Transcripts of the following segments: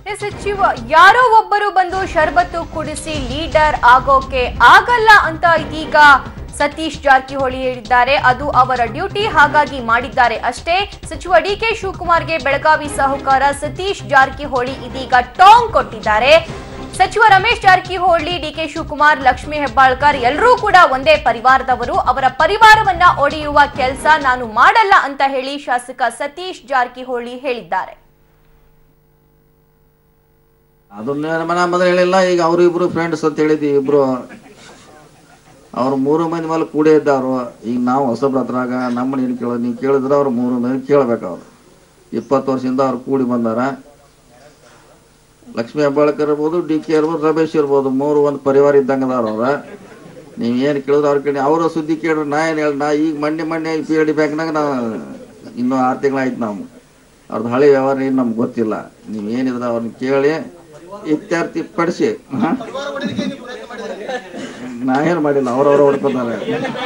S ಸಚಿವ ಯಾರೋ ಒಬ್ಬರು ಬಂದು ಶರ್ಬತ್ತು ಕುಡಿಸಿ ಲೀಡರ್ ಆಗೋಕೆ ಆಗಲ್ಲ ಅಂತ ಇದೀಗ ಸತೀಶ್ ಜಾರಕಿಹೊಳಿ ಹೇಳಿದ್ದಾರೆ ಅದು ಅವರ ಡ್ಯೂಟಿ ಹಾಗಾಗಿ ಮಾಡಿದ್ದಾರೆ ಅಷ್ಟೇ ಸಚಿವ ಡಿ ಕೆ ಶಿವಕುಮಾರ್ಗೆ ಬೆಳಗಾವಿ ಸಹಕಾರ ಸತೀಶ್ ಜಾರಕಿಹೊಳಿ ಇದೀಗ ಟಾಂಗ್ ಕೊಟ್ಟಿದ್ದಾರೆ ಸಚಿವ ರಮೇಶ್ ಜಾರಕಿಹೊಳಿ ಡಿ ಕೆ ಶಿವಕುಮಾರ್ ಲಕ್ಷ್ಮೀ ಹೆಬ್ಬಾಳ್ಕರ್ ಎಲ್ಲರೂ ಕೂಡ ಒಂದೇ ಪರಿವಾರದವರು ಅವರ ಪರಿವಾರವನ್ನ ಒಡೆಯುವ ಕೆಲಸ ನಾನು ಮಾಡಲ್ಲ ಅಂತ ಹೇಳಿ ಶಾಸಕ ಸತೀಶ್ ಜಾರಕಿಹೊಳಿ ಹೇಳಿದ್ದಾರೆ ಅದನ್ನ ನಮ್ಮ ಮೊದಲು ಹೇಳಿಲ್ಲ ಈಗ ಅವರು ಇಬ್ರು ಫ್ರೆಂಡ್ಸ್ ಅಂತ ಹೇಳಿದ್ವಿ ಇಬ್ರು ಅವ್ರು ಮೂರು ಮಂದಿ ಮೇಲೆ ಕೂಡೇ ಇದ್ದವ್ರು ಈಗ ನಾವು ಹೊಸಬ್ರ ಹತ್ರಾಗ ನಮ್ಮನ್ನ ಏನು ಕೇಳೋದು ನೀವು ಕೇಳಿದ್ರೆ ಅವ್ರು ಮೂರು ಮಂದಿ ಕೇಳ್ಬೇಕು ಅವ್ರು ಇಪ್ಪತ್ತು ವರ್ಷದಿಂದ ಅವ್ರು ಕೂಡಿ ಬಂದಾರ ಲಕ್ಷ್ಮೀ ಹೆಬ್ಬಾಳ್ಕರ್ ಇರ್ಬೋದು ಡಿ ಕೆ ಇರ್ಬೋದು ರಮೇಶ್ ಇರ್ಬೋದು ಮೂರು ಒಂದು ಪರಿವಾರ ಇದ್ದಂಗೆ ಅದಾರ ಅವ್ರ ನೀವು ಏನು ಕೇಳಿದ್ರೆ ಅವ್ರ ಕಡೆ ಅವರ ಸುದ್ದಿ ಕೇಳ್ರಿ ನಾ ಏನು ಹೇಳಿ ನಾ ಈಗ ಮೊನ್ನೆ ಮೊನ್ನೆ ಪಿ ಎಲ್ ಡಿ ಬ್ಯಾಂಕ್ನಾಗ ನಾ ಇನ್ನೂ ಆರು ತಿಂಗಳಾಯ್ತು ನಾವು ಅವ್ರದ್ದು ಹಳೆ ವ್ಯವಹಾರ ಏನು ನಮ್ಗೆ ಗೊತ್ತಿಲ್ಲ ನೀವು ಏನಿದ್ರೆ ಅವ್ರನ್ನ ಕೇಳಿ ಇತ್ಯರ್ಥಿ ಪಡಿಸಿ ನಾ ಏನು ಮಾಡಿಲ್ಲ ಅವ್ರವ್ರ ಹೊಡ್ಕೊತಾರೆ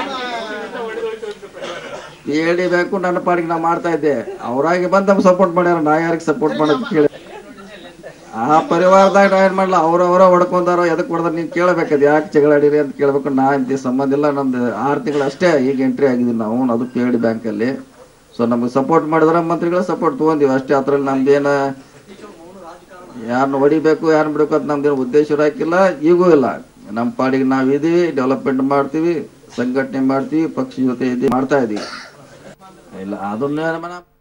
ಹೇಳಿ ಬೇಕು ನನ್ನ ಪಾಡಿಗೆ ನಾ ಮಾಡ್ತಾ ಇದ್ದೆ ಅವರಾಗಿ ಬಂದು ನಮ್ಗೆ ಸಪೋರ್ಟ್ ಮಾಡ್ಯಾರ ನಾ ಯಾರಿಗೆ ಸಪೋರ್ಟ್ ಮಾಡೋದು ಕೇಳಿ ಆ ಪರಿವಾರದಾಗ ನಾ ಏನ್ ಮಾಡಲ್ಲ ಅವ್ರವ್ರ ಹೊಡ್ಕೊಂಡಾರ ಎದಕ್ ಹೊಡೆದ್ರೆ ನೀನ್ ಕೇಳಬೇಕದು ಯಾಕೆ ಜಗಳಾಡಿರಿ ಅಂತ ಕೇಳ್ಬೇಕು ನಾ ಇಂತ ಸಂಬಂಧ ಇಲ್ಲ ನಮ್ದು ಆರು ತಿಂಗಳು ಅಷ್ಟೇ ಈಗ ಎಂಟ್ರಿ ಆಗಿದ್ವಿ ನಾವು ಅದು ಪಿ ಎಲ್ ಡಿ ಬ್ಯಾಂಕಲ್ಲಿ ಸೊ ನಮ್ಗೆ ಸಪೋರ್ಟ್ ಮಾಡಿದ್ರೆ ಮಂತ್ರಿಗಳ ಸಪೋರ್ಟ್ ತೊಗೊಂಡಿವಿ ಅಷ್ಟೇ ಅದ್ರಲ್ಲಿ ನಮ್ದೇನ ಯಾರನ್ನ ಹೊಡಿಬೇಕು ಯಾರನ್ನ ಬಿಡಬೇಕು ಅಂತ ನಮ್ದೇನು ಉದ್ದೇಶ ಹಾಕಿಲ್ಲ ಈಗೂ ಇಲ್ಲ ನಮ್ಮ ಪಾಡಿಗೆ ನಾವು ಇದೀವಿ ಡೆವಲಪ್ಮೆಂಟ್ ಮಾಡ್ತೀವಿ ಸಂಘಟನೆ ಮಾಡ್ತೀವಿ ಪಕ್ಷ ಜೊತೆ ಇದ್ದೀವಿ ಮಾಡ್ತಾ ಇದೀವಿ ಇಲ್ಲ ಅದನ್ನ ನಮ್ಮ